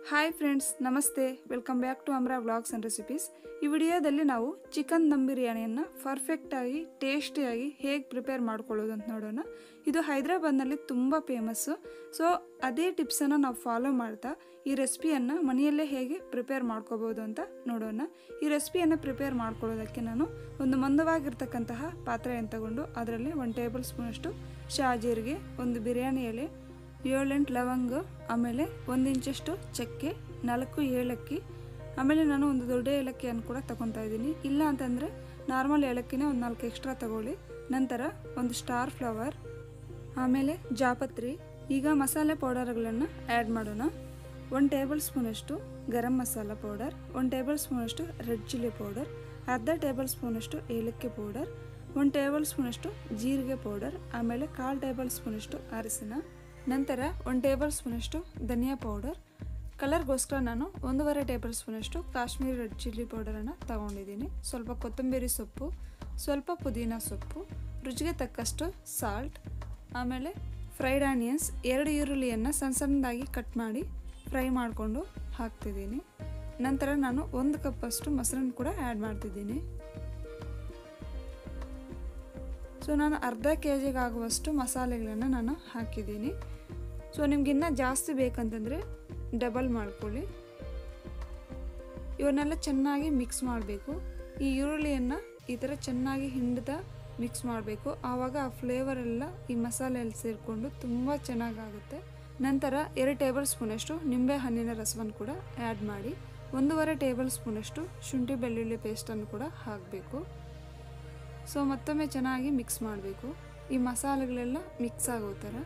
hi friends namaste welcome back to Amra vlogs and recipes ಈ ವಿಡಿಯೋದಲ್ಲಿ ನಾವು ಚಿಕನ್ ದಮ್ ಬಿರಿಯಾನಿಯನ್ನು ಪರ್ಫೆಕ್ಟಾಗಿ ಟೇಸ್ಟಿಯಾಗಿ ಹೇಗೆ ಪ್ರಿಪೇರ್ ಮಾಡ್ಕೊಳ್ಳೋದು ಅಂತ ನೋಡೋಣ ಇದು ಹೈದರಾಬಾದ್ನಲ್ಲಿ ತುಂಬ ಫೇಮಸ್ಸು ಸೊ ಅದೇ ಟಿಪ್ಸನ್ನು ನಾವು ಫಾಲೋ ಮಾಡ್ತಾ ಈ ರೆಸಿಪಿಯನ್ನು ಮನೆಯಲ್ಲೇ ಹೇಗೆ ಪ್ರಿಪೇರ್ ಮಾಡ್ಕೋಬೋದು ಅಂತ ನೋಡೋಣ ಈ ರೆಸಿಪಿಯನ್ನು ಪ್ರಿಪೇರ್ ಮಾಡ್ಕೊಳ್ಳೋದಕ್ಕೆ ನಾನು ಒಂದು ಮಂದವಾಗಿರ್ತಕ್ಕಂತಹ ಪಾತ್ರೆಯನ್ನು ತಗೊಂಡು ಅದರಲ್ಲಿ ಒಂದು ಟೇಬಲ್ ಸ್ಪೂನಷ್ಟು ಶಾಜೀರಿಗೆ ಒಂದು ಬಿರಿಯಾನಿ ಎಲೆ ಏಳೆಂಟು ಲವಂಗ ಆಮೇಲೆ ಒಂದು ಇಂಚಷ್ಟು ಚಕ್ಕೆ ನಾಲ್ಕು ಏಲಕ್ಕಿ ಆಮೇಲೆ ನಾನು ಒಂದು ದೊಡ್ಡ ಏಲಕ್ಕಿಯನ್ನು ಕೂಡ ತಗೊತಾ ಇದ್ದೀನಿ ಇಲ್ಲ ಅಂತಂದರೆ ನಾರ್ಮಲ್ ಏಲಕ್ಕಿನೇ ಒಂದು ನಾಲ್ಕು ಎಕ್ಸ್ಟ್ರಾ ತಗೊಳ್ಳಿ ನಂತರ ಒಂದು ಸ್ಟಾರ್ ಫ್ಲವರ್ ಆಮೇಲೆ ಜಾಪತ್ರಿ ಈಗ ಮಸಾಲೆ ಪೌಡರ್ಗಳನ್ನು ಆ್ಯಡ್ ಮಾಡೋಣ ಒಂದು ಟೇಬಲ್ ಸ್ಪೂನಷ್ಟು ಗರಂ ಮಸಾಲ ಪೌಡರ್ ಒಂದು ಟೇಬಲ್ ಸ್ಪೂನಷ್ಟು ರೆಡ್ ಚಿಲ್ಲಿ ಪೌಡರ್ ಅರ್ಧ ಟೇಬಲ್ ಸ್ಪೂನಷ್ಟು ಏಲಕ್ಕಿ ಪೌಡರ್ ಒಂದು ಟೇಬಲ್ ಸ್ಪೂನಷ್ಟು ಜೀರಿಗೆ ಪೌಡರ್ ಆಮೇಲೆ ಕಾಲು ಟೇಬಲ್ ಸ್ಪೂನಷ್ಟು ಅರಿಶಿನ ನಂತರ ಒಂದು ಟೇಬಲ್ ಸ್ಪೂನಷ್ಟು ಧನಿಯಾ ಪೌಡರ್ ಕಲರ್ಗೋಸ್ಕರ ನಾನು ಒಂದೂವರೆ ಟೇಬಲ್ ಸ್ಪೂನಷ್ಟು ಕಾಶ್ಮೀರಿ ರೆಡ್ ಚಿಲ್ಲಿ ಪೌಡರನ್ನು ತಗೊಂಡಿದ್ದೀನಿ ಸ್ವಲ್ಪ ಕೊತ್ತಂಬರಿ ಸೊಪ್ಪು ಸ್ವಲ್ಪ ಪುದೀನ ಸೊಪ್ಪು ರುಚಿಗೆ ತಕ್ಕಷ್ಟು ಸಾಲ್ಟ್ ಆಮೇಲೆ ಫ್ರೈಡ್ ಆನಿಯನ್ಸ್ ಎರಡು ಈರುಳ್ಳಿಯನ್ನು ಸಣ್ಣ ಸಣ್ಣದಾಗಿ ಕಟ್ ಮಾಡಿ ಫ್ರೈ ಮಾಡಿಕೊಂಡು ಹಾಕ್ತಿದ್ದೀನಿ ನಂತರ ನಾನು ಒಂದು ಕಪ್ಪಷ್ಟು ಮೊಸರನ್ನು ಕೂಡ ಆ್ಯಡ್ ಮಾಡ್ತಿದ್ದೀನಿ ಸೊ ನಾನು ಅರ್ಧ ಕೆ ಜಿಗೆ ಆಗುವಷ್ಟು ಮಸಾಲೆಗಳನ್ನು ನಾನು ಹಾಕಿದ್ದೀನಿ ಸೊ ನಿಮ್ಗಿನ್ನ ಜಾಸ್ತಿ ಬೇಕಂತಂದರೆ ಡಬಲ್ ಮಾಡ್ಕೊಳ್ಳಿ ಇವನ್ನೆಲ್ಲ ಚೆನ್ನಾಗಿ ಮಿಕ್ಸ್ ಮಾಡಬೇಕು ಈ ಈರುಳ್ಳಿಯನ್ನು ಈ ಥರ ಚೆನ್ನಾಗಿ ಹಿಂಡ್ದ ಮಿಕ್ಸ್ ಮಾಡಬೇಕು ಆವಾಗ ಆ ಫ್ಲೇವರ್ ಎಲ್ಲ ಈ ಮಸಾಲೆಯಲ್ಲಿ ಸೇರಿಕೊಂಡು ತುಂಬ ಚೆನ್ನಾಗಾಗುತ್ತೆ ನಂತರ ಎರಡು ಟೇಬಲ್ ಸ್ಪೂನಷ್ಟು ನಿಂಬೆ ಹಣ್ಣಿನ ರಸವನ್ನು ಕೂಡ ಆ್ಯಡ್ ಮಾಡಿ ಒಂದೂವರೆ ಟೇಬಲ್ ಸ್ಪೂನಷ್ಟು ಶುಂಠಿ ಬೆಳ್ಳುಳ್ಳಿ ಪೇಸ್ಟನ್ನು ಕೂಡ ಹಾಕಬೇಕು ಸೊ ಮತ್ತೊಮ್ಮೆ ಚೆನ್ನಾಗಿ ಮಿಕ್ಸ್ ಮಾಡಬೇಕು ಈ ಮಸಾಲೆಗಳೆಲ್ಲ ಮಿಕ್ಸ್ ಆಗೋ ಥರ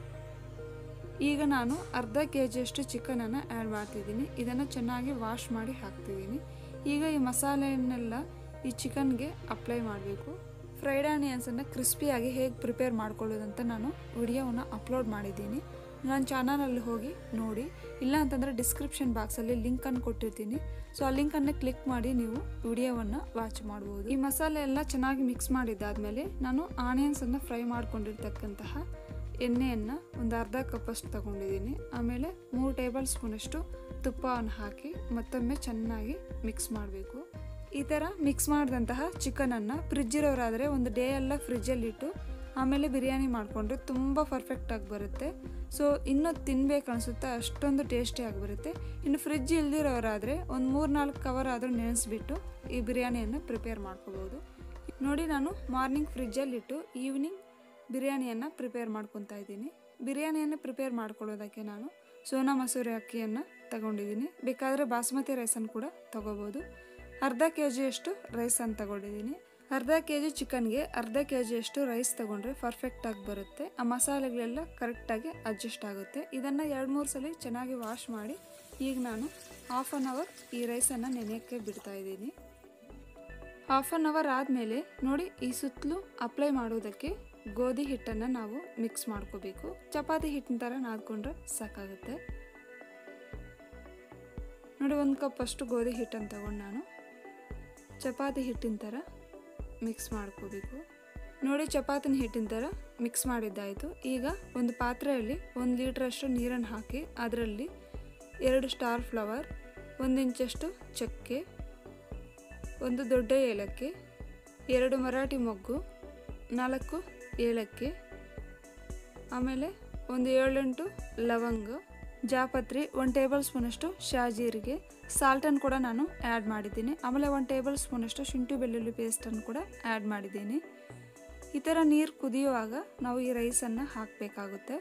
ಈಗ ನಾನು ಅರ್ಧ ಕೆ ಜಿಯಷ್ಟು ಚಿಕನನ್ನು ಆ್ಯಡ್ ಮಾಡ್ತಿದ್ದೀನಿ ಇದನ್ನು ಚೆನ್ನಾಗಿ ವಾಶ್ ಮಾಡಿ ಹಾಕ್ತಿದ್ದೀನಿ ಈಗ ಈ ಮಸಾಲೆಯನ್ನೆಲ್ಲ ಈ ಚಿಕನ್ಗೆ ಅಪ್ಲೈ ಮಾಡಬೇಕು ಫ್ರೈಡ್ ಆನಿಯನ್ಸನ್ನು ಕ್ರಿಸ್ಪಿಯಾಗಿ ಹೇಗೆ ಪ್ರಿಪೇರ್ ಮಾಡ್ಕೊಳ್ಳೋದಂತ ನಾನು ವಿಡಿಯೋವನ್ನು ಅಪ್ಲೋಡ್ ಮಾಡಿದ್ದೀನಿ ನನ್ನ ಚಾನಲಲ್ಲಿ ಹೋಗಿ ನೋಡಿ ಇಲ್ಲ ಅಂತಂದರೆ ಡಿಸ್ಕ್ರಿಪ್ಷನ್ ಬಾಕ್ಸಲ್ಲಿ ಲಿಂಕನ್ನು ಕೊಟ್ಟಿರ್ತೀನಿ ಸೊ ಆ ಲಿಂಕನ್ನು ಕ್ಲಿಕ್ ಮಾಡಿ ನೀವು ವಿಡಿಯೋವನ್ನು ವಾಚ್ ಮಾಡ್ಬೋದು ಈ ಮಸಾಲೆ ಎಲ್ಲ ಚೆನ್ನಾಗಿ ಮಿಕ್ಸ್ ಮಾಡಿದ್ದಾದಮೇಲೆ ನಾನು ಆನಿಯನ್ಸನ್ನು ಫ್ರೈ ಮಾಡ್ಕೊಂಡಿರ್ತಕ್ಕಂತಹ ಎಣ್ಣೆಯನ್ನು ಒಂದು ಅರ್ಧ ಕಪ್ಪಷ್ಟು ತಗೊಂಡಿದ್ದೀನಿ ಆಮೇಲೆ ಮೂರು ಟೇಬಲ್ ಸ್ಪೂನಷ್ಟು ತುಪ್ಪವನ್ನು ಹಾಕಿ ಮತ್ತೊಮ್ಮೆ ಚೆನ್ನಾಗಿ ಮಿಕ್ಸ್ ಮಾಡಬೇಕು ಈ ಥರ ಮಿಕ್ಸ್ ಮಾಡಿದಂತಹ ಚಿಕನನ್ನು ಫ್ರಿಜ್ ಇರೋರಾದರೆ ಒಂದು ಡೇ ಎಲ್ಲ ಫ್ರಿಜ್ಜಲ್ಲಿಟ್ಟು ಆಮೇಲೆ ಬಿರಿಯಾನಿ ಮಾಡಿಕೊಂಡ್ರೆ ತುಂಬ ಪರ್ಫೆಕ್ಟಾಗಿ ಬರುತ್ತೆ ಸೊ ಇನ್ನೂ ತಿನ್ಬೇಕು ಅನಿಸುತ್ತೆ ಅಷ್ಟೊಂದು ಟೇಸ್ಟಿಯಾಗಿ ಬರುತ್ತೆ ಇನ್ನು ಫ್ರಿಜ್ ಇಲ್ದಿರೋರಾದರೆ ಒಂದು ಮೂರು ನಾಲ್ಕು ಕವರ್ ಆದರೂ ನೆನೆಸ್ಬಿಟ್ಟು ಈ ಬಿರಿಯಾನಿಯನ್ನು ಪ್ರಿಪೇರ್ ಮಾಡ್ಕೋಬೋದು ನೋಡಿ ನಾನು ಮಾರ್ನಿಂಗ್ ಫ್ರಿಜ್ಜಲ್ಲಿಟ್ಟು ಈವ್ನಿಂಗ್ ಬಿರಿಯಾನಿಯನ್ನು ಪ್ರಿಪೇರ್ ಮಾಡ್ಕೊತಾ ಇದ್ದೀನಿ ಬಿರಿಯಾನಿಯನ್ನು ಪ್ರಿಪೇರ್ ಮಾಡ್ಕೊಳ್ಳೋದಕ್ಕೆ ನಾನು ಸೋನಾ ಮಸೂರಿ ಅಕ್ಕಿಯನ್ನು ತಗೊಂಡಿದ್ದೀನಿ ಬೇಕಾದರೆ ಬಾಸ್ಮತಿ ರೈಸನ್ನು ಕೂಡ ತಗೋಬೋದು ಅರ್ಧ ಕೆ ಜಿಯಷ್ಟು ರೈಸನ್ನು ತಗೊಂಡಿದ್ದೀನಿ ಅರ್ಧ ಕೆ ಜಿ ಚಿಕನ್ಗೆ ಅರ್ಧ ಕೆ ಜಿಯಷ್ಟು ರೈಸ್ ತೊಗೊಂಡ್ರೆ ಪರ್ಫೆಕ್ಟಾಗಿ ಬರುತ್ತೆ ಆ ಮಸಾಲೆಗಳೆಲ್ಲ ಕರೆಕ್ಟಾಗಿ ಅಡ್ಜಸ್ಟ್ ಆಗುತ್ತೆ ಇದನ್ನು ಎರಡು ಮೂರು ಸಲ ಚೆನ್ನಾಗಿ ವಾಶ್ ಮಾಡಿ ಈಗ ನಾನು ಹಾಫ್ ಆನ್ ಅವರ್ ಈ ರೈಸನ್ನು ನೆನೆಯೋಕ್ಕೆ ಬಿಡ್ತಾ ಇದ್ದೀನಿ ಹಾಫ್ ಆನ್ ಅವರ್ ಆದಮೇಲೆ ನೋಡಿ ಈ ಸುತ್ತಲೂ ಅಪ್ಲೈ ಮಾಡೋದಕ್ಕೆ ಗೋಧಿ ಹಿಟ್ಟನ್ನು ನಾವು ಮಿಕ್ಸ್ ಮಾಡ್ಕೋಬೇಕು ಚಪಾತಿ ಹಿಟ್ಟಿನ ಥರ ನಾದ್ಕೊಂಡ್ರೆ ಸಾಕಾಗುತ್ತೆ ನೋಡಿ ಒಂದು ಕಪ್ ಅಷ್ಟು ಗೋಧಿ ಹಿಟ್ಟನ್ನು ತಗೊಂಡು ನಾನು ಚಪಾತಿ ಹಿಟ್ಟಿನ ಥರ ಮಿಕ್ಸ್ ಮಾಡ್ಕೋಬೇಕು ನೋಡಿ ಚಪಾತಿನ ಹಿಟ್ಟಿನ ಥರ ಮಿಕ್ಸ್ ಮಾಡಿದ್ದಾಯಿತು ಈಗ ಒಂದು ಪಾತ್ರೆಯಲ್ಲಿ ಒಂದು ಲೀಟ್ರಷ್ಟು ನೀರನ್ನು ಹಾಕಿ ಅದರಲ್ಲಿ ಎರಡು ಸ್ಟಾರ್ ಫ್ಲವರ್ ಒಂದು ಇಂಚಷ್ಟು ಚಕ್ಕೆ ಒಂದು ದೊಡ್ಡ ಏಲಕ್ಕಿ ಎರಡು ಮರಾಠಿ ಮೊಗ್ಗು ನಾಲ್ಕು ಏಲಕ್ಕಿ ಆಮೇಲೆ ಒಂದು ಏಳೆಂಟು ಲವಂಗ ಜಾಪತ್ರಿ ಒಂದು ಟೇಬಲ್ ಸ್ಪೂನಷ್ಟು ಶಾಜೀರಿಗೆ ಸಾಲ್ಟನ್ನು ಕೂಡ ನಾನು ಆ್ಯಡ್ ಮಾಡಿದ್ದೀನಿ ಆಮೇಲೆ ಒಂದು ಟೇಬಲ್ ಸ್ಪೂನಷ್ಟು ಶುಂಠಿ ಬೆಳ್ಳುಳ್ಳಿ ಪೇಸ್ಟನ್ನು ಕೂಡ ಆ್ಯಡ್ ಮಾಡಿದ್ದೀನಿ ಈ ಥರ ನೀರು ಕುದಿಯುವಾಗ ನಾವು ಈ ರೈಸನ್ನು ಹಾಕಬೇಕಾಗುತ್ತೆ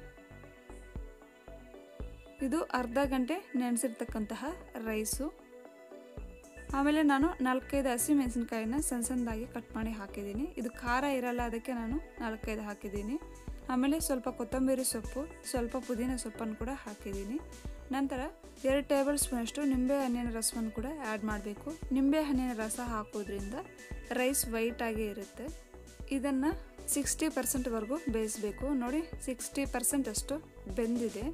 ಇದು ಅರ್ಧ ಗಂಟೆ ನೆನೆಸಿರ್ತಕ್ಕಂತಹ ರೈಸು ಆಮೇಲೆ ನಾನು ನಾಲ್ಕೈದು ಹಸಿ ಮೆಣಸಿನ್ಕಾಯಿನ ಸಣ್ಣ ಸಣ್ಣದಾಗಿ ಕಟ್ ಮಾಡಿ ಹಾಕಿದ್ದೀನಿ ಇದು ಖಾರ ಇರಲ್ಲ ಅದಕ್ಕೆ ನಾನು ನಾಲ್ಕೈದು ಹಾಕಿದ್ದೀನಿ ಆಮೇಲೆ ಸ್ವಲ್ಪ ಕೊತ್ತಂಬರಿ ಸೊಪ್ಪು ಸ್ವಲ್ಪ ಪುದೀನ ಸೊಪ್ಪನ್ನು ಕೂಡ ಹಾಕಿದ್ದೀನಿ ನಂತರ ಎರಡು ಟೇಬಲ್ ಸ್ಪೂನಷ್ಟು ನಿಂಬೆ ಹಣ್ಣಿನ ರಸವನ್ನು ಕೂಡ ಆ್ಯಡ್ ಮಾಡಬೇಕು ನಿಂಬೆ ಹಣ್ಣಿನ ರಸ ಹಾಕೋದ್ರಿಂದ ರೈಸ್ ವೈಟಾಗೇ ಇರುತ್ತೆ ಇದನ್ನು ಸಿಕ್ಸ್ಟಿ ಪರ್ಸೆಂಟ್ವರೆಗೂ ಬೇಯಿಸಬೇಕು ನೋಡಿ ಸಿಕ್ಸ್ಟಿ ಪರ್ಸೆಂಟ್ ಅಷ್ಟು ಬೆಂದಿದೆ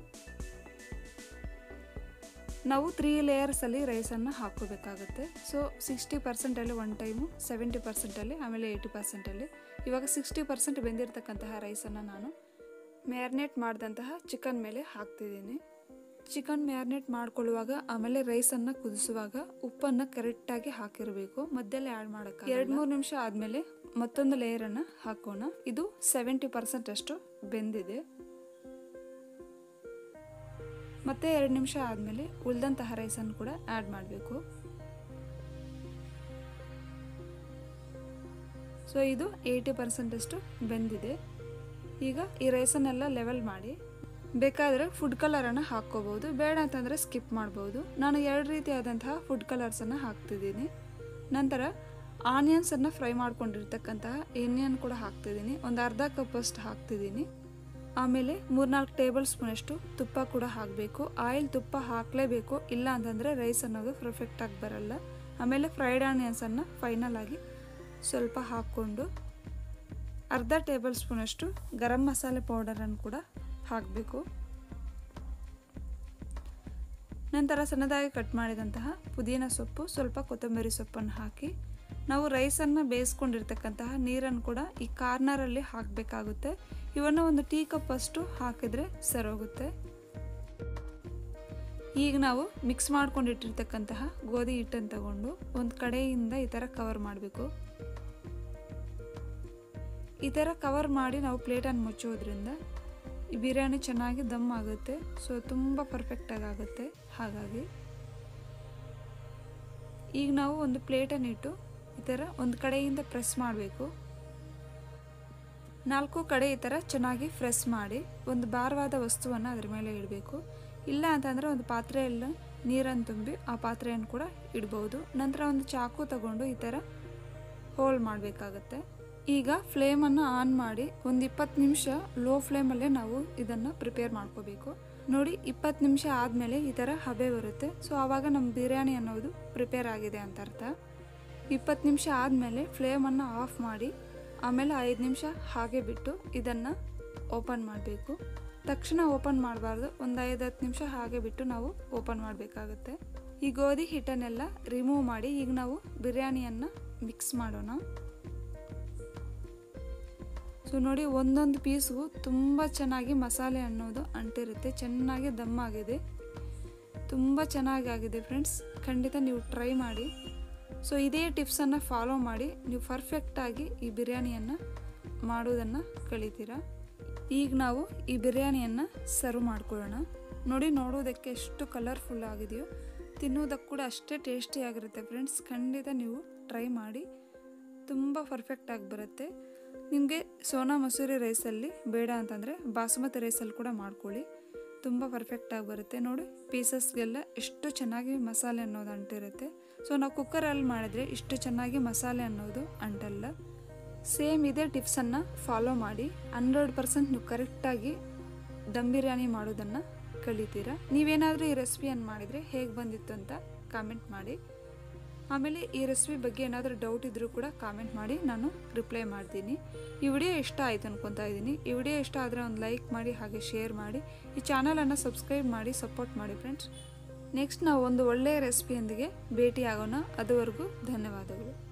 ನಾವು ತ್ರೀ ಲೇಯರ್ಸಲ್ಲಿ ರೈಸನ್ನು ಹಾಕೋಬೇಕಾಗುತ್ತೆ ಸೊ ಸಿಕ್ಸ್ಟಿ ಪರ್ಸೆಂಟಲ್ಲಿ ಒನ್ ಟೈಮು ಸೆವೆಂಟಿ ಪರ್ಸೆಂಟಲ್ಲಿ ಆಮೇಲೆ ಏಯ್ಟಿ ಪರ್ಸೆಂಟಲ್ಲಿ ಇವಾಗ ಸಿಕ್ಸ್ಟಿ ಪರ್ಸೆಂಟ್ ಬೆಂದಿರತಕ್ಕಂತಹ ರೈಸನ್ನು ನಾನು ಮ್ಯಾರಿನೇಟ್ ಮಾಡಿದಂತಹ ಚಿಕನ್ ಮೇಲೆ ಹಾಕ್ತಿದ್ದೀನಿ ಚಿಕನ್ ಮ್ಯಾರಿನೇಟ್ ಮಾಡ್ಕೊಳ್ಳುವಾಗ ಆಮೇಲೆ ರೈಸನ್ನು ಕುದಿಸುವಾಗ ಉಪ್ಪನ್ನು ಕರೆಕ್ಟಾಗಿ ಹಾಕಿರಬೇಕು ಮಧ್ಯದಲ್ಲಿ ಆ್ಯಡ್ ಮಾಡೋಕ್ಕೆ ಎರಡು ಮೂರು ನಿಮಿಷ ಆದಮೇಲೆ ಮತ್ತೊಂದು ಲೇಯರನ್ನು ಹಾಕೋಣ ಇದು ಸೆವೆಂಟಿ ಪರ್ಸೆಂಟ್ ಅಷ್ಟು ಬೆಂದಿದೆ ಮತ್ತೆ ಎರಡು ನಿಮಿಷ ಆದಮೇಲೆ ಉಳಿದಂತಹ ರೈಸನ್ನು ಕೂಡ ಆ್ಯಡ್ ಮಾಡಬೇಕು ಸೊ ಇದು ಏಯ್ಟಿ ಪರ್ಸೆಂಟಷ್ಟು ಬೆಂದಿದೆ ಈಗ ಈ ರೈಸನ್ನೆಲ್ಲ ಲೆವೆಲ್ ಮಾಡಿ ಬೇಕಾದರೆ ಫುಡ್ ಕಲರನ್ನು ಹಾಕ್ಕೋಬೋದು ಬೇಡ ಅಂತಂದರೆ ಸ್ಕಿಪ್ ಮಾಡ್ಬೋದು ನಾನು ಎರಡು ರೀತಿಯಾದಂತಹ ಫುಡ್ ಕಲರ್ಸನ್ನು ಹಾಕ್ತಿದ್ದೀನಿ ನಂತರ ಆನಿಯನ್ಸನ್ನು ಫ್ರೈ ಮಾಡ್ಕೊಂಡಿರ್ತಕ್ಕಂತಹ ಎಣ್ಣೆಯನ್ನು ಕೂಡ ಹಾಕ್ತಿದ್ದೀನಿ ಒಂದು ಅರ್ಧ ಕಪ್ಪಷ್ಟು ಹಾಕ್ತಿದ್ದೀನಿ ಆಮೇಲೆ ಮೂರ್ನಾಲ್ಕು ಟೇಬಲ್ ಸ್ಪೂನಷ್ಟು ತುಪ್ಪ ಕೂಡ ಹಾಕಬೇಕು ಆಯಿಲ್ ತುಪ್ಪ ಹಾಕಲೇಬೇಕು ಇಲ್ಲ ಅಂತಂದರೆ ರೈಸ್ ಅನ್ನೋದು ಪರ್ಫೆಕ್ಟಾಗಿ ಬರಲ್ಲ ಆಮೇಲೆ ಫ್ರೈಡ್ ಆನಿಯನ್ಸನ್ನು ಫೈನಲ್ ಆಗಿ ಸ್ವಲ್ಪ ಹಾಕ್ಕೊಂಡು ಅರ್ಧ ಟೇಬಲ್ ಸ್ಪೂನಷ್ಟು ಗರಂ ಮಸಾಲೆ ಪೌಡರನ್ನು ಕೂಡ ಹಾಕಬೇಕು ನಂತರ ಸಣ್ಣದಾಗಿ ಕಟ್ ಮಾಡಿದಂತಹ ಪುದೀನ ಸೊಪ್ಪು ಸ್ವಲ್ಪ ಕೊತ್ತಂಬರಿ ಸೊಪ್ಪನ್ನು ಹಾಕಿ ನಾವು ರೈಸನ್ನು ಬೇಯಿಸ್ಕೊಂಡಿರ್ತಕ್ಕಂತಹ ನೀರನ್ನು ಕೂಡ ಈ ಕಾರ್ನರಲ್ಲಿ ಹಾಕಬೇಕಾಗುತ್ತೆ ಇವನ್ನು ಒಂದು ಟೀ ಕಪ್ ಅಷ್ಟು ಹಾಕಿದ್ರೆ ಸರೋಗುತ್ತೆ ಈಗ ನಾವು ಮಿಕ್ಸ್ ಮಾಡ್ಕೊಂಡಿಟ್ಟಿರ್ತಕ್ಕಂತಹ ಗೋಧಿ ಹಿಟ್ಟನ್ನು ತಗೊಂಡು ಒಂದು ಕಡೆಯಿಂದ ಈ ಥರ ಕವರ್ ಮಾಡಬೇಕು ಈ ಥರ ಕವರ್ ಮಾಡಿ ನಾವು ಪ್ಲೇಟನ್ನು ಮುಚ್ಚೋದ್ರಿಂದ ಈ ಬಿರಿಯಾನಿ ಚೆನ್ನಾಗಿ ದಮ್ ಆಗುತ್ತೆ ಸೊ ತುಂಬ ಪರ್ಫೆಕ್ಟಾಗಿ ಆಗುತ್ತೆ ಹಾಗಾಗಿ ಈಗ ನಾವು ಒಂದು ಪ್ಲೇಟನ್ನು ಇಟ್ಟು ಈ ಥರ ಒಂದು ಕಡೆಯಿಂದ ಪ್ರೆಸ್ ಮಾಡಬೇಕು ನಾಲ್ಕು ಕಡೆ ಈ ಥರ ಚೆನ್ನಾಗಿ ಪ್ರೆಸ್ ಮಾಡಿ ಒಂದು ಭಾರವಾದ ವಸ್ತುವನ್ನು ಅದ್ರ ಮೇಲೆ ಇಡಬೇಕು ಇಲ್ಲ ಅಂತಂದರೆ ಒಂದು ಪಾತ್ರೆಯಲ್ಲಿ ನೀರನ್ನು ತುಂಬಿ ಆ ಪಾತ್ರೆಯನ್ನು ಕೂಡ ಇಡ್ಬೋದು ನಂತರ ಒಂದು ಚಾಕು ತಗೊಂಡು ಈ ಥರ ಹೋಲ್ ಮಾಡಬೇಕಾಗತ್ತೆ ಈಗ ಫ್ಲೇಮನ್ನು ಆನ್ ಮಾಡಿ ಒಂದು ಇಪ್ಪತ್ತು ನಿಮಿಷ ಲೋ ಫ್ಲೇಮಲ್ಲೇ ನಾವು ಇದನ್ನು ಪ್ರಿಪೇರ್ ಮಾಡ್ಕೋಬೇಕು ನೋಡಿ ಇಪ್ಪತ್ತು ನಿಮಿಷ ಆದಮೇಲೆ ಈ ಥರ ಹಬೆ ಬರುತ್ತೆ ಸೊ ಆವಾಗ ನಮ್ಮ ಬಿರಿಯಾನಿ ಅನ್ನೋದು ಪ್ರಿಪೇರ್ ಆಗಿದೆ ಅಂತ ಅರ್ಥ ಇಪ್ಪತ್ತು ನಿಮಿಷ ಆದಮೇಲೆ ಫ್ಲೇಮನ್ನು ಆಫ್ ಮಾಡಿ ಆಮೇಲೆ ಐದು ನಿಮಿಷ ಹಾಗೆ ಬಿಟ್ಟು ಇದನ್ನು ಓಪನ್ ಮಾಡಬೇಕು ತಕ್ಷಣ ಓಪನ್ ಮಾಡಬಾರ್ದು ಒಂದು ಐದು ಹತ್ತು ನಿಮಿಷ ಹಾಗೆ ಬಿಟ್ಟು ನಾವು ಓಪನ್ ಮಾಡಬೇಕಾಗುತ್ತೆ ಈ ಗೋಧಿ ಹಿಟ್ಟನ್ನೆಲ್ಲ ರಿಮೂವ್ ಮಾಡಿ ಈಗ ನಾವು ಬಿರಿಯಾನಿಯನ್ನು ಮಿಕ್ಸ್ ಮಾಡೋಣ ಸೊ ನೋಡಿ ಒಂದೊಂದು ಪೀಸ್ಗೂ ತುಂಬ ಚೆನ್ನಾಗಿ ಮಸಾಲೆ ಅನ್ನೋದು ಅಂಟಿರುತ್ತೆ ಚೆನ್ನಾಗಿ ದಮ್ಮಾಗಿದೆ ತುಂಬ ಚೆನ್ನಾಗಿ ಆಗಿದೆ ಫ್ರೆಂಡ್ಸ್ ಖಂಡಿತ ನೀವು ಟ್ರೈ ಮಾಡಿ ಸೊ ಇದೇ ಟಿಪ್ಸನ್ನು ಫಾಲೋ ಮಾಡಿ ನೀವು ಪರ್ಫೆಕ್ಟಾಗಿ ಈ ಬಿರಿಯಾನಿಯನ್ನು ಮಾಡೋದನ್ನು ಕಲಿತೀರಾ ಈಗ ನಾವು ಈ ಬಿರಿಯಾನಿಯನ್ನು ಸರ್ವ್ ಮಾಡ್ಕೊಳ್ಳೋಣ ನೋಡಿ ನೋಡೋದಕ್ಕೆ ಎಷ್ಟು ಕಲರ್ಫುಲ್ ಆಗಿದೆಯೋ ತಿನ್ನೋದಕ್ಕೆ ಕೂಡ ಅಷ್ಟೇ ಟೇಸ್ಟಿಯಾಗಿರುತ್ತೆ ಫ್ರೆಂಡ್ಸ್ ಖಂಡಿತ ನೀವು ಟ್ರೈ ಮಾಡಿ ತುಂಬ ಪರ್ಫೆಕ್ಟಾಗಿ ಬರುತ್ತೆ ನಿಮಗೆ ಸೋನಾ ಮಸೂರಿ ರೈಸಲ್ಲಿ ಬೇಡ ಅಂತಂದರೆ ಬಾಸುಮತಿ ರೈಸಲ್ಲಿ ಕೂಡ ಮಾಡ್ಕೊಳ್ಳಿ ತುಂಬ ಪರ್ಫೆಕ್ಟಾಗಿ ಬರುತ್ತೆ ನೋಡಿ ಪೀಸಸ್ಗೆಲ್ಲ ಎಷ್ಟು ಚೆನ್ನಾಗಿ ಮಸಾಲೆ ಅನ್ನೋದು ಅಂಟಿರುತ್ತೆ ಸೊ ನಾವು ಕುಕ್ಕರಲ್ಲಿ ಮಾಡಿದ್ರೆ ಇಷ್ಟು ಚೆನ್ನಾಗಿ ಮಸಾಲೆ ಅನ್ನೋದು ಅಂಟಲ್ಲ ಸೇಮ್ ಇದೇ ಟಿಪ್ಸನ್ನು ಫಾಲೋ ಮಾಡಿ ಹಂಡ್ರೆಡ್ ಪರ್ಸೆಂಟ್ ನೀವು ಕರೆಕ್ಟಾಗಿ ದಮ್ ಬಿರಿಯಾನಿ ಮಾಡೋದನ್ನು ಕಲಿತೀರಾ ನೀವೇನಾದರೂ ಈ ರೆಸಿಪಿಯನ್ನು ಮಾಡಿದರೆ ಹೇಗೆ ಬಂದಿತ್ತು ಅಂತ ಕಾಮೆಂಟ್ ಮಾಡಿ ಆಮೇಲೆ ಈ ರೆಸಿಪಿ ಬಗ್ಗೆ ಏನಾದರೂ ಡೌಟ್ ಇದ್ದರೂ ಕೂಡ ಕಾಮೆಂಟ್ ಮಾಡಿ ನಾನು ರಿಪ್ಲೈ ಮಾಡ್ತೀನಿ ಈ ವಿಡಿಯೋ ಇಷ್ಟ ಆಯ್ತು ಅನ್ಕೊತಾ ಇದ್ದೀನಿ ಈ ವಿಡಿಯೋ ಇಷ್ಟ ಆದರೆ ಒಂದು ಲೈಕ್ ಮಾಡಿ ಹಾಗೆ ಶೇರ್ ಮಾಡಿ ಈ ಚಾನಲನ್ನು ಸಬ್ಸ್ಕ್ರೈಬ್ ಮಾಡಿ ಸಪೋರ್ಟ್ ಮಾಡಿ ಫ್ರೆಂಡ್ಸ್ ನೆಕ್ಸ್ಟ್ ನಾವು ಒಂದು ಒಳ್ಳೆಯ ರೆಸಿಪಿಯೊಂದಿಗೆ ಭೇಟಿ ಆಗೋಣ ಅದುವರೆಗೂ ಧನ್ಯವಾದಗಳು